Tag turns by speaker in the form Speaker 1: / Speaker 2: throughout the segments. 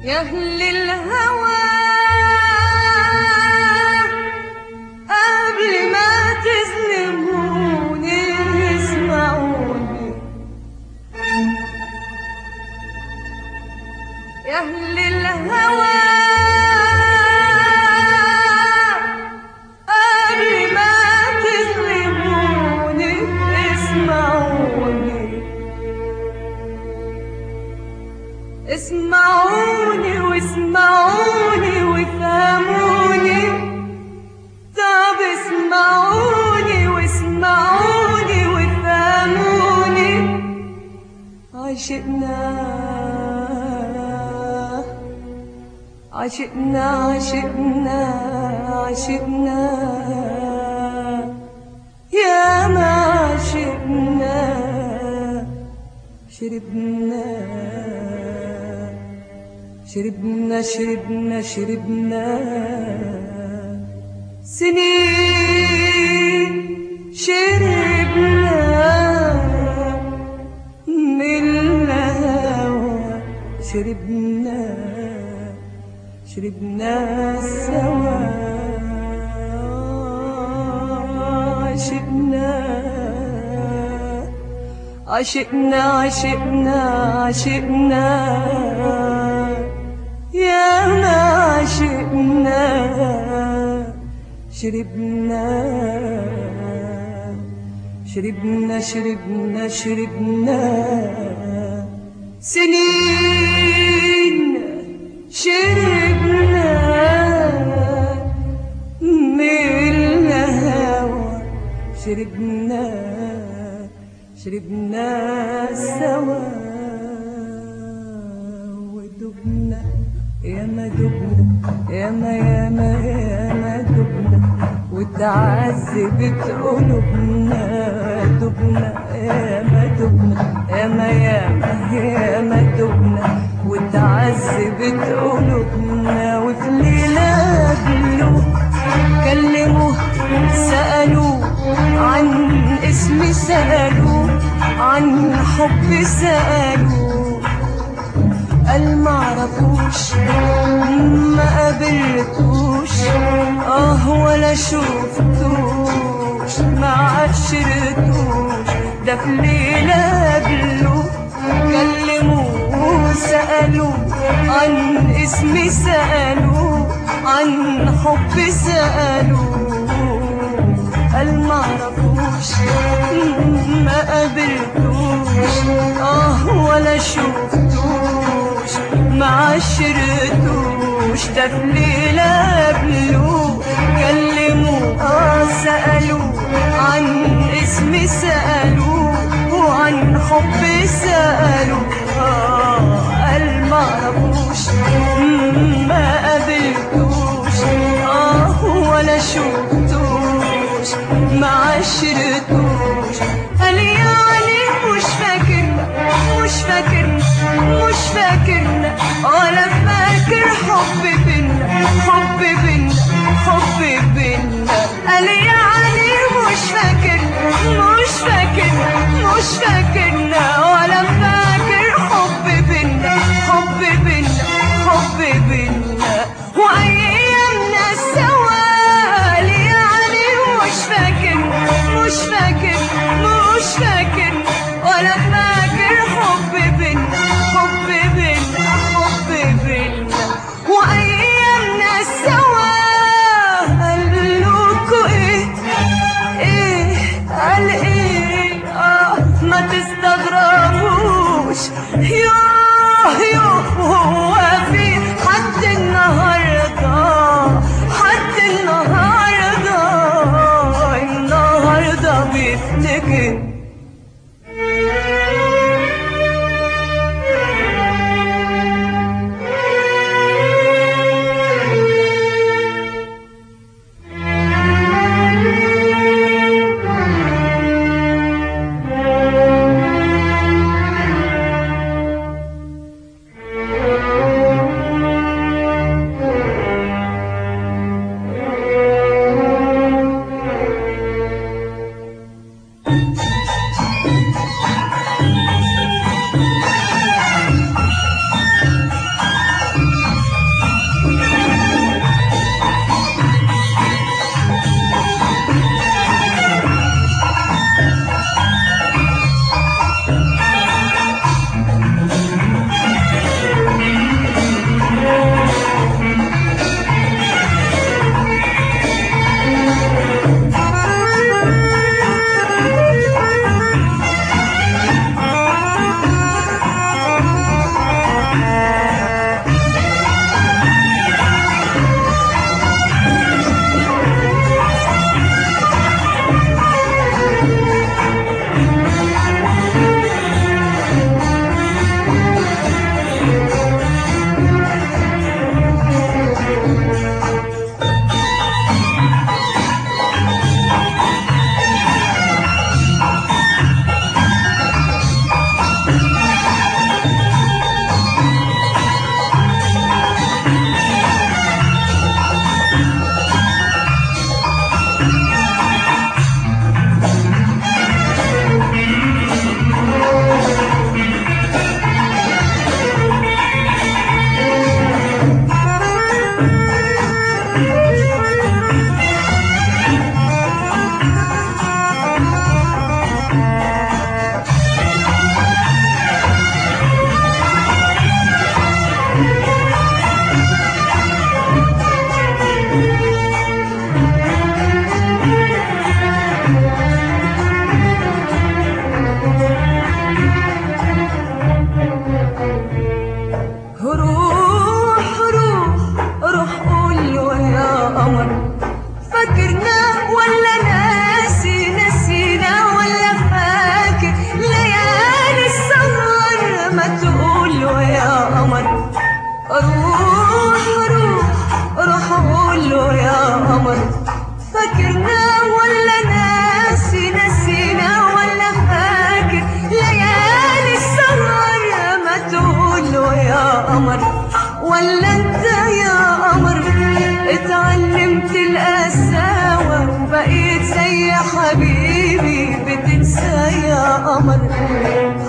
Speaker 1: يا أهل الهوى قبل ما تظلموني اسمعوني يا أهل الهوى قبل ما تظلموني اسمعوني اسمعوني واسمعوني وفهموني طب اسمعوني واسمعوني وفهموني عشقنا عشقنا عشقنا عشقنا يا ما عشقنا شربنا شربنا شربنا شربنا سنين شربنا من الهوى شربنا شربنا سوا عشقنا عشقنا عشقنا عشقنا يا ما عشقنا شربنا شربنا شربنا شربنا سنين شربنا من الهوى شربنا شربنا سوا ودبنا يا ما دبنا يا ما يا ما يا ما دبنا وتعذبت قلوبنا دبنا يا ما دبنا يا ما يا ما يا ما دبنا وتعذبت قلوبنا وفي ليلة قبله كلموه سألوه عن اسمي سألوه عن حبي سألوه قال معرفوش ما قابلتوش اه ولا شفتوش ما عشرتوش ده في ليلة قبله كلموه سألوه عن اسمي سألوه عن حبي سألوه قال معرفوش ما قابلتوش اه ولا شفتوش ما عشرتوش ده في ليلة قبله كلموه اه سألوه عن اسمي سألوه وعن حبي سألوه آه قال معرفوش ما قابلتوش اه ولا شفتوش ما عشرتوش قال يعني مش فاكرنا مش فاكرنا مش فاكرنا ولا فاكر حب بينا حب بينا حب بينا قال يعني مش فاكرنا مش فاكرنا مش فاكرنا ولا فاكر حب بينا حب بينا حب بينا وايامنا سوا قال يعني مش فاكرنا مش فاكر مش فاكر ولا فاكر حب بينا حب بينا حب بينا وايامنا سوا قالوكوا ايه ايه قال ايه اه ما تستغربوش يوه يوه هو في حد النهارده حد النهارده النهارده بيفتكر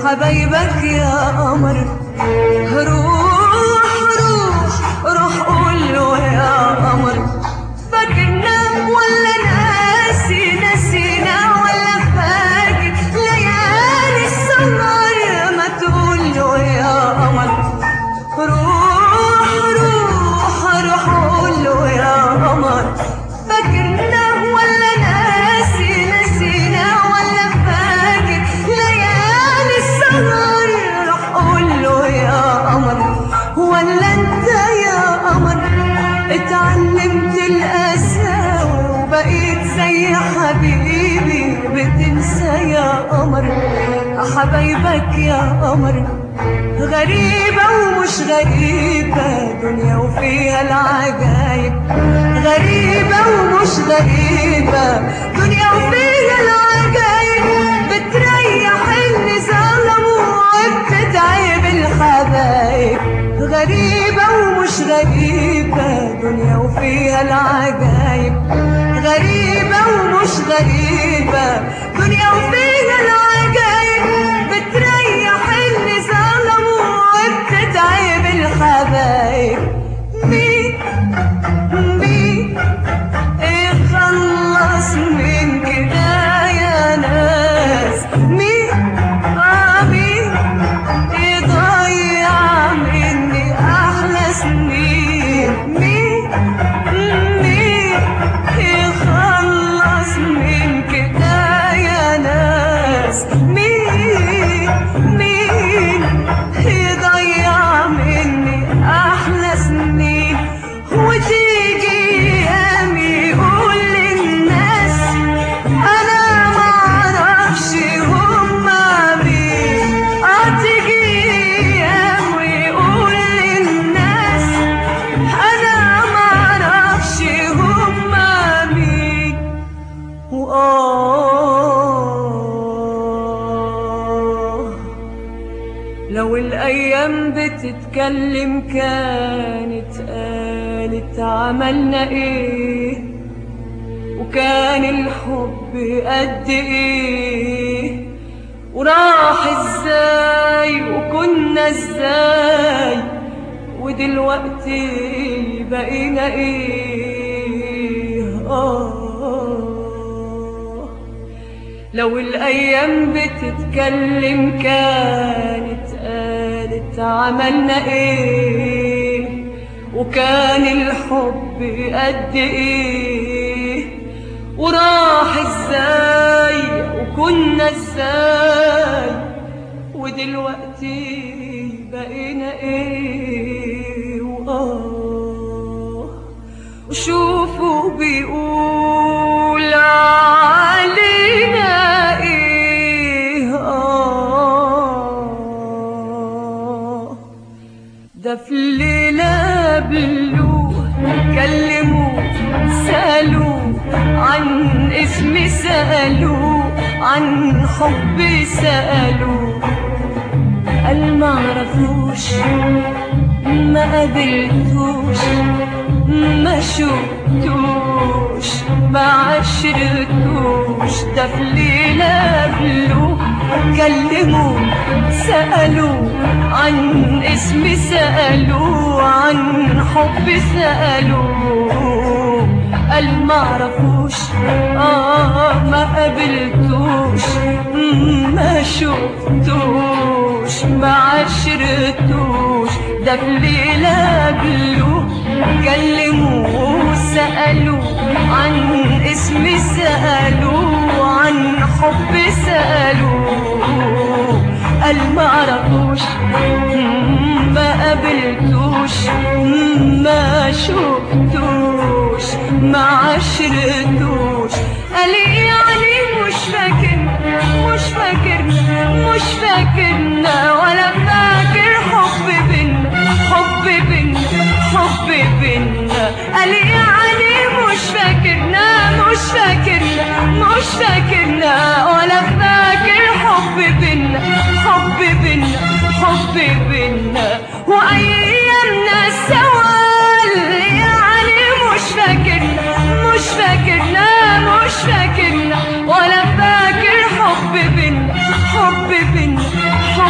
Speaker 1: حبايبك يا قمر روح روح روح قول له يا قمر فاكرنا ولا ناسي نسينا ولا فاكر ليالي السهر ما تقول له يا قمر روح روح روح قول له يا قمر فاكرنا ولا ناسي نسينا ولا فاكر ليالي السهر روح قول له يا قمر ولا انت يا قمر اتعلمت القساوة وبقيت زي حبيبي بتنسى يا قمر حبايبك يا قمر غريبة ومش غريبة دنيا وفيها العجايب غريبة ومش غريبة دنيا وفيها العجايب بتريح اللي ظلموا وبتتعب الحبايب غريبة ومش غريبة دنيا وفيها العجايب غريبة ومش غريبة دنيا وفيها العجايب بتريح اللي ظلموا وبتتعب الحبايب مين مين يخلص من كده يا ناس مين آه مين يضيع مني أحلى سنين مين مين يخلص من كده يا ناس مين مين يضيع مني أحلى سنين وتيجي أيام يقول للناس أنا معرفش هما مين هتيجي أيام ويقول للناس أنا معرفش هما مين وآه لو الأيام بتتكلم كانت قالت عملنا إيه وكان الحب قد إيه وراح إزاي وكنا إزاي ودلوقتي بقينا إيه آه لو الأيام بتتكلم كانت قالت عملنا إيه وكان الحب قد إيه وراح إزاي وكنا إزاي ودلوقتي بقينا إيه وآه وشوفوا بيقول علينا ايه آه ده في الليلة بلوه كلموه سألوه عن اسمي سألوه عن حبي سألوه قال معرفوش ما قابلتوش ما شفتوش ما عشرتوش ده في ليلة بلوه كلموه سألوه عن اسمي سألوه عن حبي سألوه قال معرفوش آه ما قابلتوش ما شفتوش ما عشرتوش ده في ليلة بلوه كلموه سألوه عن اسمي سألوه عن حبي سألوه قال معرفوش ما قابلتوش ما شفتوش ما عشرتوش قال يعني مش فاكر مش فاكر مش فاكرنا ولا فاكر حب بينا حب بينا حب بينا قال يعني مش فاكرنا مش فاكرنا مش فاكرنا ولا فاكر حب بينا حب بينا حب بينا وايامنا سوا يعني مش فاكرنا مش فاكرنا مش فاكرنا ولا فاكر حب بينا حب بينا حب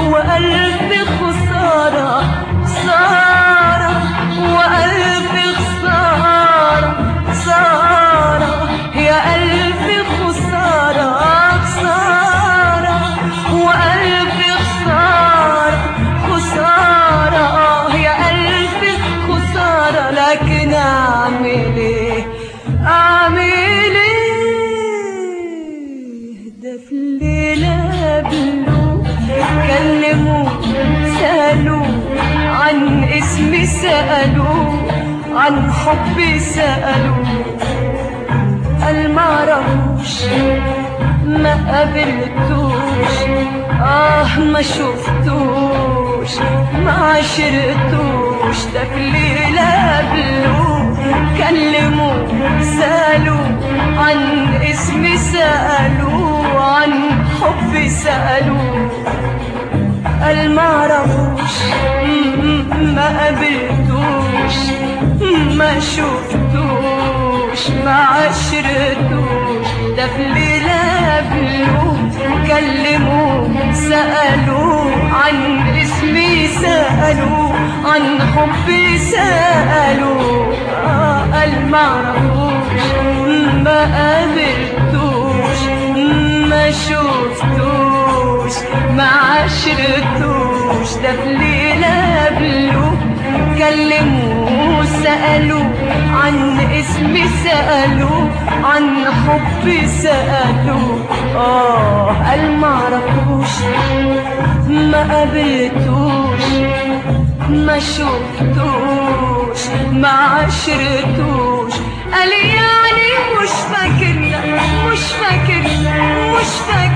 Speaker 1: وألف خسارة خسارة وألف خسارة خسارة يا ألف خسارة خسارة وألف خسارة خسارة يا ألف خسارة لكن أعمل إيه أعمل إيه ده في الليلة قبله كلموا سألوا عن اسمي سألوا عن حبي سألوا قال معرفوش ما قابلتوش آه ما شفتوش ما عشرتوش ده في ليلة قبله كلموا سألوا عن اسمي سألوا عن حبي سألوا قال معرفوش م- ما قابلتوش ما شفتوش ما عشرتوش ده في ليلة قبله كلموا سألوا عن اسمي سألوا عن حبي سألوا آه قال معرفوش ما قابلتوش ما شفتوش ما عشرتوش ده في ليلة قبله كلموا سألوا عن اسمي سألوا عن حبي سألوا آه قال معرفوش ما قابلتوش ما شفتوش ما عشرتوش قال يعني مش فاكرنا مش فاكرنا مش فاكرنا